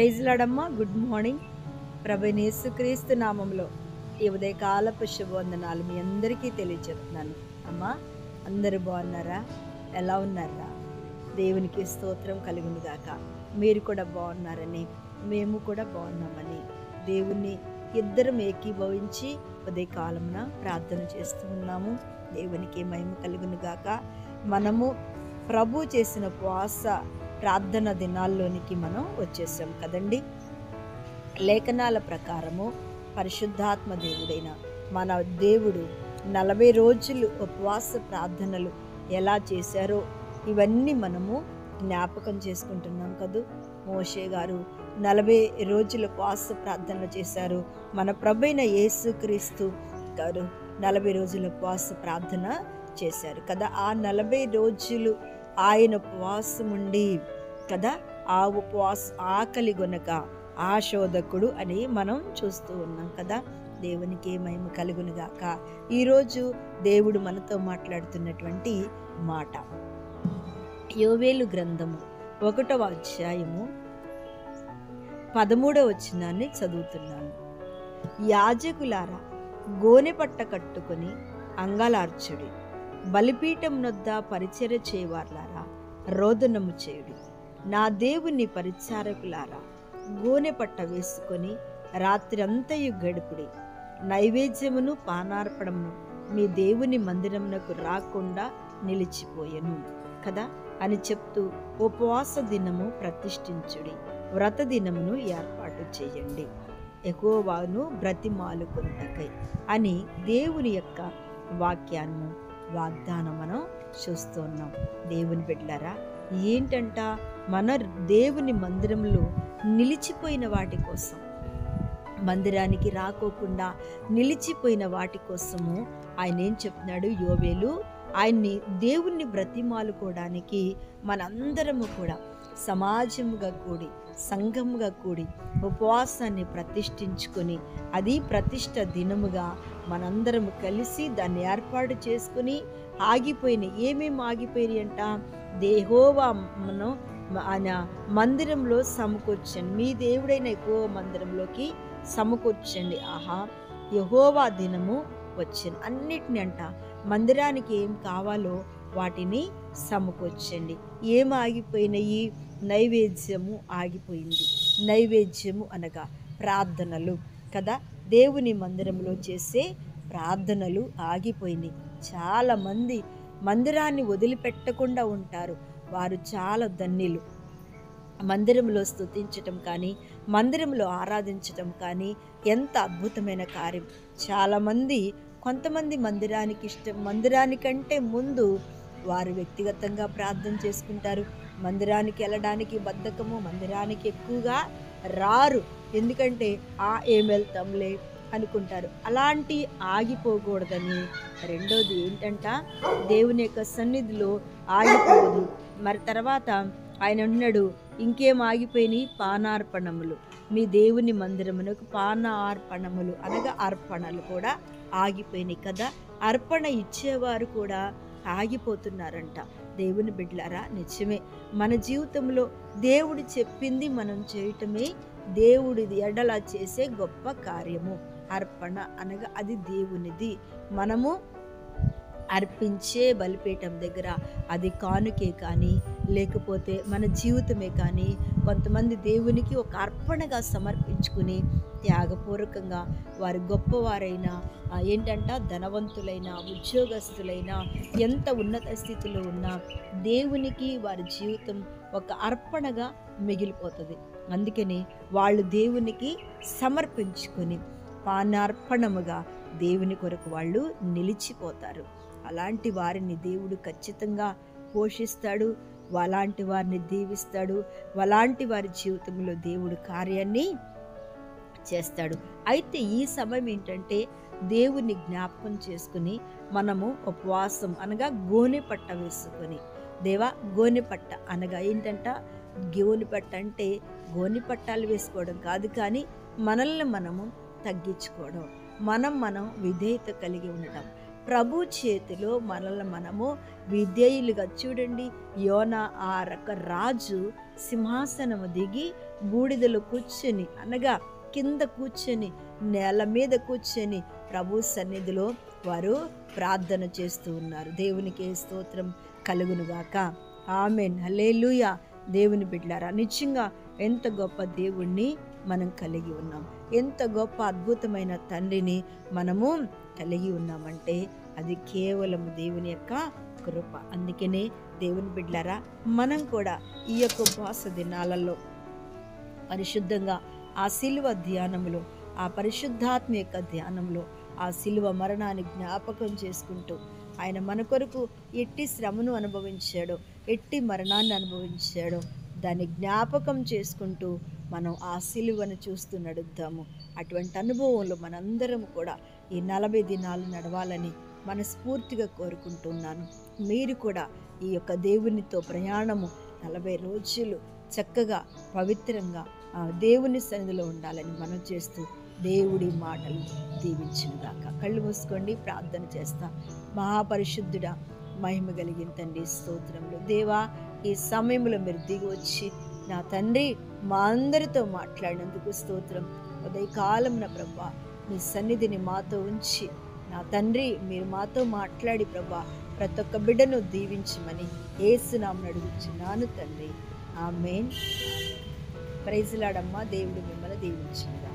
praise లాడమ్మా good morning ప్రభనేసు క్రీస్తు నామంలో ఈ ఉదయకాలపు శుభవందనాలు మీ అందరికీ తెలియజేస్తున్నాను అమ్మా అందరూ బాగున్నారా ఎలా ఉన్నారా దేవునికి స్తోత్రం కలుగును గాక మీరు కూడా బాగున్నారని మేము కూడా బాగున్నామని దేవుణ్ణి ఇద్దరం ఏకీభవించి ఉదయకాలమున ప్రార్థన చేస్తూ ఉన్నాము దేవునికి మహిమ కలుగును గాక మనము ప్రభు చేసిన ఉపవాస ప్రార్థన దినాల్లోనికి మనం వచ్చేసాం కదండి లేఖనాల ప్రకారము పరిశుద్ధాత్మ దేవుడైన మన దేవుడు నలభై రోజులు ఉపవాస ప్రార్థనలు ఎలా చేశారో ఇవన్నీ మనము జ్ఞాపకం చేసుకుంటున్నాం కదూ మోషే గారు నలభై రోజుల ఉపవాస ప్రార్థనలు చేశారు మన ప్రభైన యేసుక్రీస్తు గారు నలభై రోజుల ఉపవాస ప్రార్థన చేశారు కదా ఆ నలభై రోజులు ఆయన ఉపవాసం ఉండి కదా ఆ ఉపవాస ఆకలి గొనక ఆ శోధకుడు అని మనం చూస్తూ ఉన్నాం కదా దేవునికి మహిమ కలుగునుగాక ఈరోజు దేవుడు మనతో మాట్లాడుతున్నటువంటి మాట యోవేలు గ్రంథము ఒకటవ అధ్యాయము పదమూడవ వచనాన్ని చదువుతున్నాను యాజకులారా గోనె పట్ట కట్టుకొని అంగలార్చుడి బలిపీఠం నొద్ద పరిచర్య చేయవార్లారా రోదనము చేయుడి నా దేవుని పరిచారకులారా గోనె పట్ట వేసుకొని రాత్రంతయు గడుపుడి నైవేద్యమును పానార్పణమును మీ దేవుని మందిరమునకు రాకుండా నిలిచిపోయెను కదా అని చెప్తూ ఉపవాస దినము ప్రతిష్ఠించుడి వ్రత దినమును ఏర్పాటు చేయండి ఎకోవాను బ్రతిమాలుకొనుటకై అని దేవుని యొక్క వాక్యాన్ని వాగ్దానం మనం చూస్తున్నాం దేవుని బిడ్డలారా ఏంటంట మన దేవుని మందిరంలో నిలిచిపోయిన వాటి కోసం మందిరానికి రాకోకుండా నిలిచిపోయిన వాటి కోసము ఆయన ఏం చెప్తున్నాడు యోవేలు ఆయన్ని దేవుణ్ణి బ్రతిమాలుకోవడానికి మనందరము కూడా సమాజముగా కూడి సంఘముగా కూడి ఉపవాసాన్ని ప్రతిష్ఠించుకొని అది ప్రతిష్ట దినముగా మనందరము కలిసి దాన్ని ఏర్పాటు చేసుకుని ఆగిపోయిన ఏమేమి ఆగిపోయినాయి అంట దేహోవా మనం ఆయన మందిరంలో సమకూర్చండి మీ దేవుడైన ఎక్కువ మందిరంలోకి సమకూర్చండి ఆహా యహోవా దినము వచ్చింది అన్నిటిని అంట మందిరానికి ఏం కావాలో వాటిని సమకూర్చండి ఏం ఆగిపోయినాయి నైవేద్యము ఆగిపోయింది నైవేద్యము అనగా ప్రార్థనలు కదా దేవుని మందిరంలో చేసే ప్రార్థనలు ఆగిపోయినాయి చాలామంది మందిరాన్ని వదిలిపెట్టకుండా ఉంటారు వారు చాలా ధన్యులు మందిరంలో స్తుతించటం కానీ మందిరంలో ఆరాధించటం కానీ ఎంత అద్భుతమైన కార్యం చాలామంది కొంతమంది మందిరానికి ఇష్టం మందిరానికంటే ముందు వారు వ్యక్తిగతంగా ప్రార్థన చేసుకుంటారు మందిరానికి వెళ్ళడానికి బద్ధకము మందిరానికి ఎక్కువగా రారు ఎందుకంటే ఆ ఏం వెళ్తాంలే అనుకుంటారు అలాంటి ఆగిపోకూడదని రెండోది ఏంటంట దేవుని యొక్క సన్నిధిలో ఆగిపోదు మరి తర్వాత ఆయన ఉన్నాడు ఇంకేం ఆగిపోయినాయి పానార్పణములు మీ దేవుని మందిరమునకు పానార్పణములు అనగా అర్పణలు కూడా ఆగిపోయినాయి కదా అర్పణ ఇచ్చేవారు కూడా ఆగిపోతున్నారంట దేవుని బిడ్డలారా నిజమే మన జీవితంలో దేవుడు చెప్పింది మనం చేయటమే దేవుడిది ఎడల చేసే గొప్ప కార్యము అర్పణ అనగా అది దేవునిది మనము అర్పించే బలిపీఠం దగ్గర అది కానుకే కానీ లేకపోతే మన జీవితమే కానీ కొంతమంది దేవునికి ఒక అర్పణగా సమర్పించుకుని త్యాగపూర్వకంగా వారి గొప్పవారైనా ఏంటంట ధనవంతులైన ఉద్యోగస్తులైన ఎంత ఉన్నత స్థితిలో ఉన్నా దేవునికి వారి జీవితం ఒక అర్పణగా మిగిలిపోతుంది అందుకని వాళ్ళు దేవునికి సమర్పించుకొని పానార్పణముగా దేవుని కొరకు వాళ్ళు నిలిచిపోతారు అలాంటి వారిని దేవుడు ఖచ్చితంగా పోషిస్తాడు అలాంటి వారిని దీవిస్తాడు అలాంటి వారి జీవితంలో దేవుడు కార్యాన్ని చేస్తాడు అయితే ఈ సమయం ఏంటంటే దేవుని జ్ఞాపకం చేసుకుని మనము ఉపవాసం అనగా గోనె పట్ట వేసుకొని దేవా గోనె పట్ట అనగా ఏంటంట గోనె పట్ట అంటే గోనె పట్టాలు వేసుకోవడం కాదు కానీ మనల్ని మనము తగ్గించుకోవడం మనం మనం విధేయత కలిగి ఉండటం ప్రభు చేతిలో మనల్ని మనము విధేయులుగా చూడండి యోన ఆ రక రాజు సింహాసనము దిగి బూడిదలో కూర్చొని అనగా కింద కూర్చొని నేల మీద కూర్చొని ప్రభు సన్నిధిలో వారు ప్రార్థన చేస్తూ ఉన్నారు దేవునికి స్తోత్రం కలుగునుగాక ఆమెన్ హలేలుయా దేవుని బిడ్డారా నిజంగా ఎంత గొప్ప దేవుణ్ణి మనం కలిగి ఉన్నాం ఎంత గొప్ప అద్భుతమైన తండ్రిని మనము కలిగి ఉన్నామంటే అది కేవలం దేవుని యొక్క కృప అందుకనే దేవుని బిడ్డారా మనం కూడా ఈ యొక్క ఉపవాస దినాలలో పరిశుద్ధంగా ఆ శిలువ ధ్యానంలో ఆ పరిశుద్ధాత్మ యొక్క ధ్యానంలో ఆ శిలువ మరణాన్ని జ్ఞాపకం చేసుకుంటూ ఆయన మన కొరకు ఎట్టి శ్రమను అనుభవించాడో ఎట్టి మరణాన్ని అనుభవించాడో దాన్ని జ్ఞాపకం చేసుకుంటూ మనం ఆ సిలువను చూస్తూ నడుద్దాము అటువంటి అనుభవంలో మనందరం కూడా ఈ నలభై దినాలు నడవాలని మనస్ఫూర్తిగా కోరుకుంటున్నాను మీరు కూడా ఈ యొక్క దేవునితో ప్రయాణము నలభై రోజులు చక్కగా పవిత్రంగా ఆ దేవుని సన్నిధిలో ఉండాలని మనం చేస్తూ దేవుడి మాటలు దీవించుగాక కళ్ళు మూసుకోండి ప్రార్థన చేస్తా మహాపరిశుద్ధుడా మహిమ కలిగిన తండ్రి స్తోత్రంలో దేవా ఈ సమయంలో మీరు దిగి వచ్చి నా తండ్రి మా అందరితో మాట్లాడినందుకు స్తోత్రం ఉదయకాలం నా ప్రభా మీ సన్నిధిని మాతో ఉంచి నా తండ్రి మీరు మాతో మాట్లాడి ప్రభా ప్రతి ఒక్క బిడ్డను దీవించమని ఏసునామని అడుగుచున్నాను తండ్రి ఆమెన్ ప్రైజ్లాడమ్మా దేవుడు మిమ్మల్ని దీవించుగా